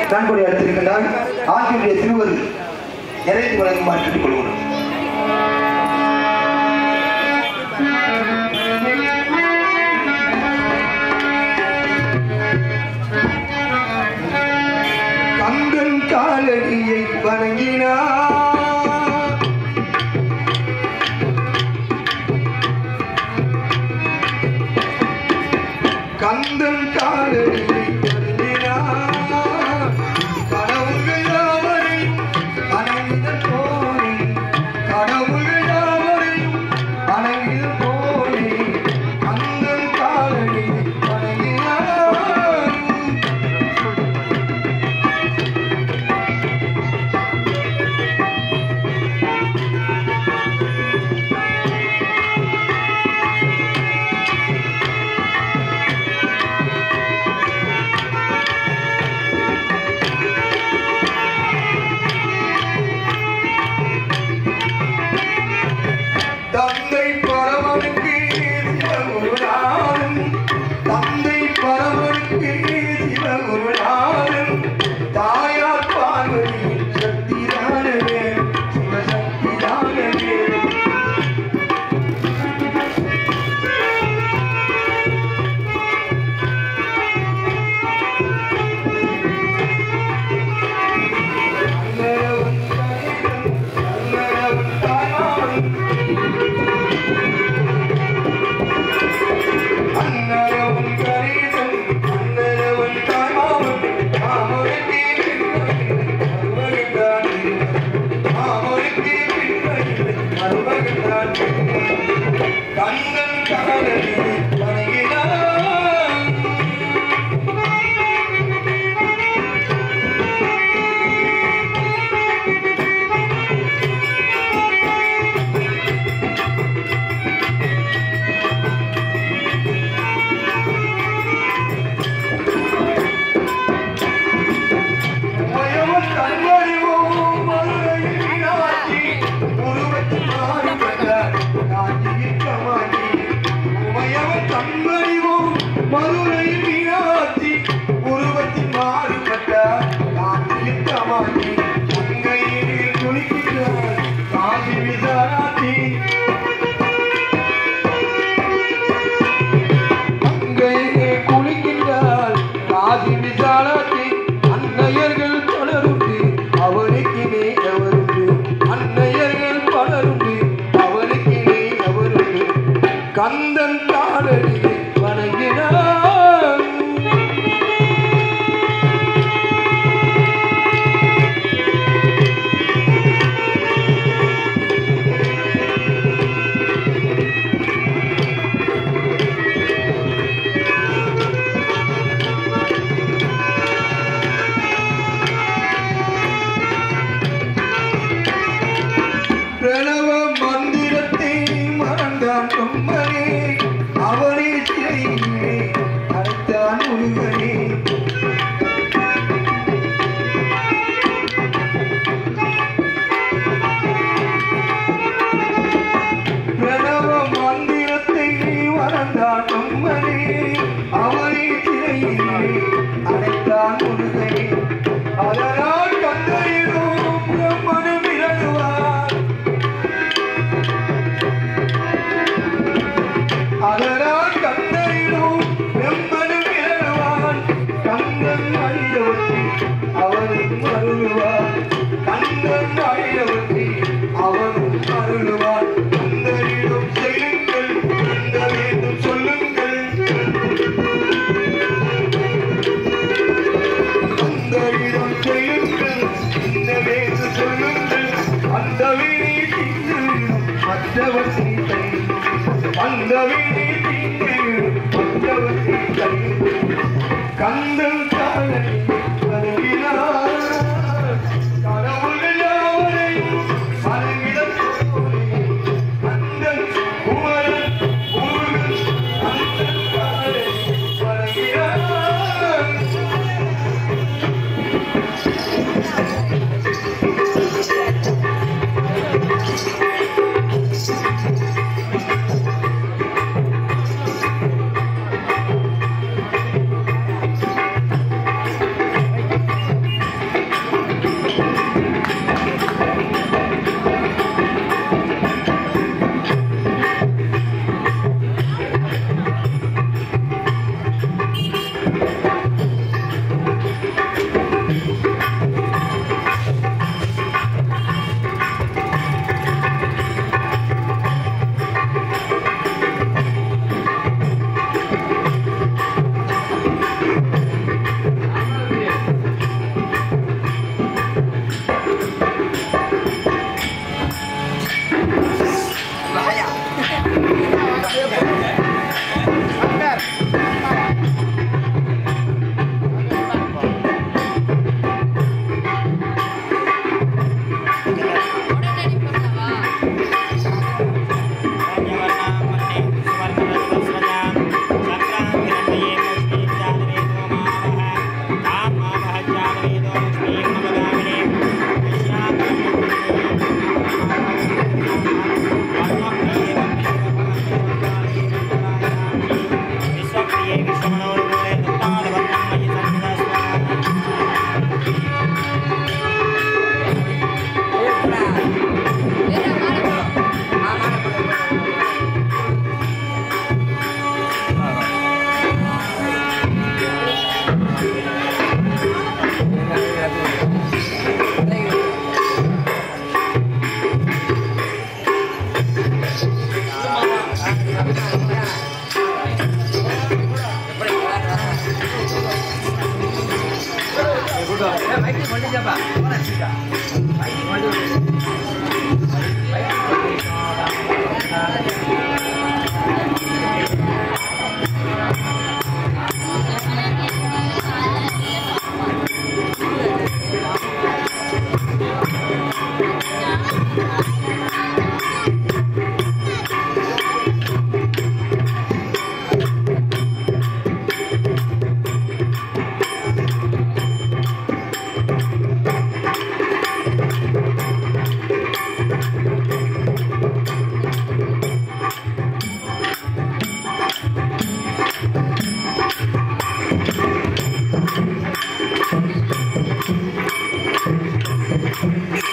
நன்கொடை அளித்திருக்கின்றார் ஆட்சியுடைய திருவரு நிறைந்து வழங்குமாறு கேட்டுக்கொள்கிறோம் கந்தன் காலடியை வணங்கினார் கந்தன் காலடியை வணங்கினார் கடவுள்கள் யாவரையும் வணங்கிதல் போலே கடவுள்கள் யாவரையும் வணங்கிதல் போலே கந்தன் காலடியை வணங்கினார் தந்தை பரமனுக்கு சிவகுருநாதன் தந்தை பரமனுக்கு சிவகுருநாதன் தாயார் பார்வதி சக்திதானவே சிவசக்திதானவே அன்னரவன் கணிதன் அன்னரவன் தாயான் அன்னரவன் கரீதன் அன்னரவன் தாய்மாமன் மாமனுக்கே மருமகன்தான் மாமனுக்கே மருமகன்தான் கண்ணன் காலடி வணங்கினான் உமையவன் கண்மறிவோம் மதுரையில் மீனாட்சி உருவத்தில் மாறுபட்டார் காஞ்சியில் கமாட்சி உமையவன் கண்மறிவோம் மதுரையில் மீனாட்சி உருவத்தில் மாறுபட்டார் காஞ்சியில் கமாட்சி அங்கையில் குளிக்கிறார் காஞ்சி விசாராட்சி அங்கையே குளிக்கின்றாள் காதி விசாலாத்தி அன்னையர்கள் பலருண்டு அவனுக்கினே அவருண்டு அன்னையர்கள் பலருண்டு அவனுக்கினே அவருண்டு கந்தன் காலடியை வணங்கினான் பிரணவ மந்திரத்தை மறந்தான் பிரம்மனே அவனே சிறையிலே அழைத்தான் முருகனே பிரணவ மந்திரத்தை மறந்தான் பிரம்மனே அவனே சிறையிலே அழைத்தான் முருகனே அதனால் கந்தையிலோ பிரம்மனும் இறங்குவார் அதனால் கந்தரிலும் வெம்பனும் இறங்குவான் கந்தன் அழியவற்றி அவனும் அருளுவான் கந்தன் அழியவற்றி அவனும் அருளுவான் கந்தரிலும் செல்லுங்கள் கந்த வேண்டும் சொல்லுங்கள் கந்தரிடம் செல்லுங்கள் இந்த வேண்டும் சொல்லுங்கள் அந்த வீணை மற்றவற்றை அந்த வீணை மற்றவற்றை கந்தன் காலடி வணங்கினார் கடவுள்கள் யாவரையும் வணங்கிடப் போகிறேன். கந்தன் குமரன் முருகன் கந்தன் காலடி வணங்கினார் Thank ஆ